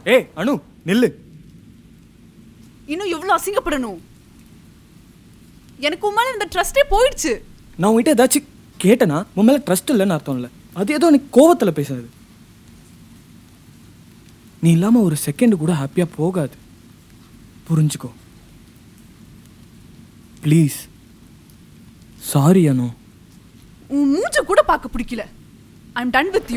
ஏய் அனு நில்லு இன்னும் எவ்வளவு அசிங்கப்படணும் எனக்கு உன் மேல இந்த ட்ரஸ்டே போயிடுச்சு நான் உன்கிட்ட ஏதாச்சும் கேட்டேனா உன் மேலே ட்ரஸ்ட் இல்லைன்னு அர்த்தம் இல்லை அது ஏதோ எனக்கு கோவத்தில் பேசுனது நீ இல்லாமல் ஒரு செகண்ட் கூட ஹாப்பியாக போகாது புரிஞ்சுக்கோ ப்ளீஸ் சாரி அனு உன் மூஞ்ச கூட பார்க்க பிடிக்கல I am done with you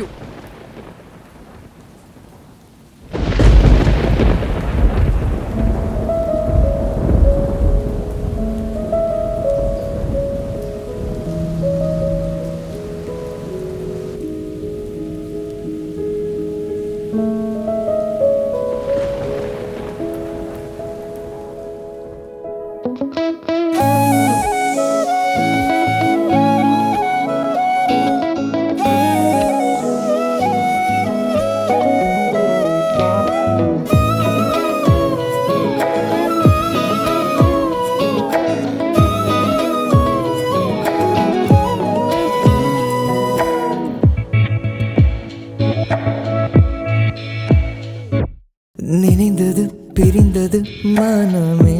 நினைந்தது பிரிந்தது மனமே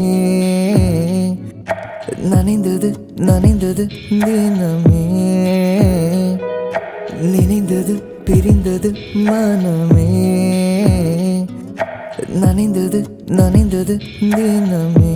நனைந்தது நனைந்தது தினமே நினைந்தது பிரிந்தது மனமே நனைந்தது நனைந்தது தினமே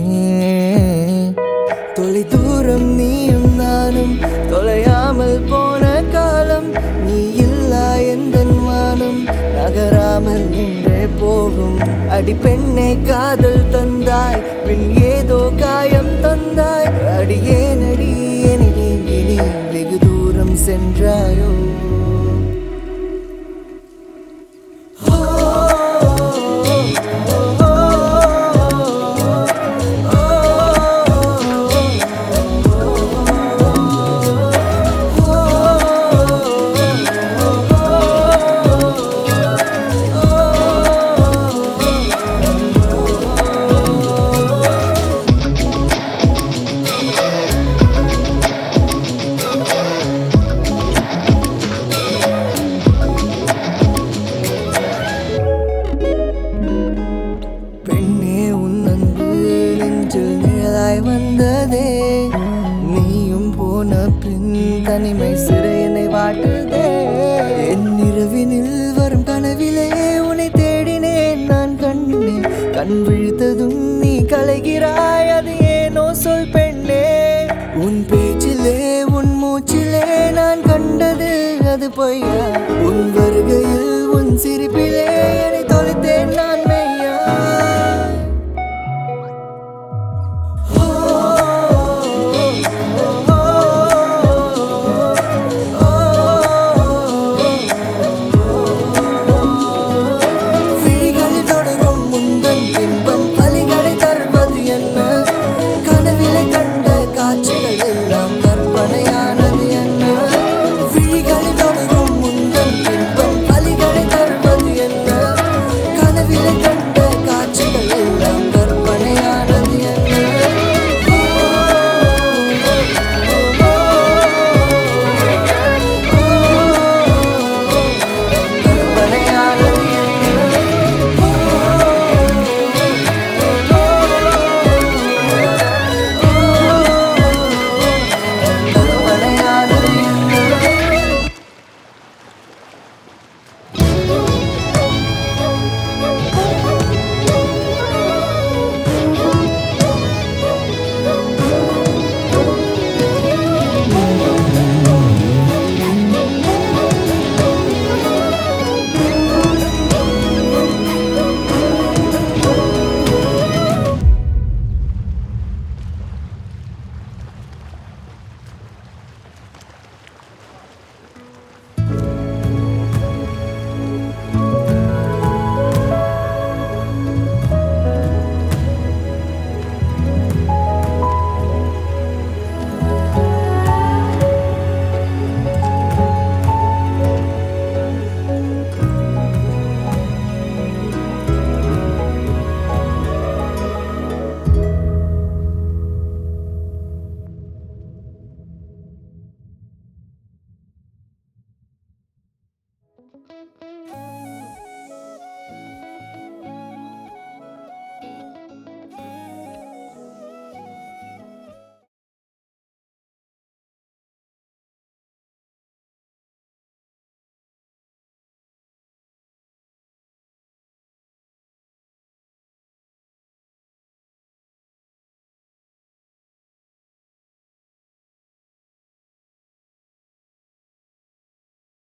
தொலை தூரம் நீயும் நானும் தொலையாமல் போன காலம் நீ இல்லா எந்த வானம் நகராமல் நின்றே போகும் அடி பெண்ணே காதல் தந்தாய் பின் ஏதோ காயம் தந்தாய் அடியே நடி என நீங்கி நீ வெகு தூரம் சென்றாயோ பெண்ணே உன் அன்பு நெஞ்சில் நிழலாய் வந்ததே நீயும் போன பின் தனிமை சிறையனை வாட்டுதே என் இரவினில் வரும் கனவிலே உன்னை தேடினேன் நான் கண்டேன் கண் விழித்ததும் நீ கலைகிறாய் அது ஏனோ சொல் பெண்ணே உன் பேச்சிலே உன் மூச்சிலே நான் கண்டது அது பொய்யா உன் வருகையில் உன் சிரிப்பிலே என்னை தொலைத்தேன் நான் மெய்யா விழிகளில் தொடரும் முந்தன் பின்பம் வலிகளை தருவது என்ன கனவிலை கண்ட காட்சிகள் எல்லாம் கற்பனையானது என்ன விழிகளில் தொடரும் முந்தன் பின்பம் வலிகளை தருவது என்ன கனவிலை கண்ட காட்சிகள் எல்லாம் கற்பனையானது என்ன கற்பனையானது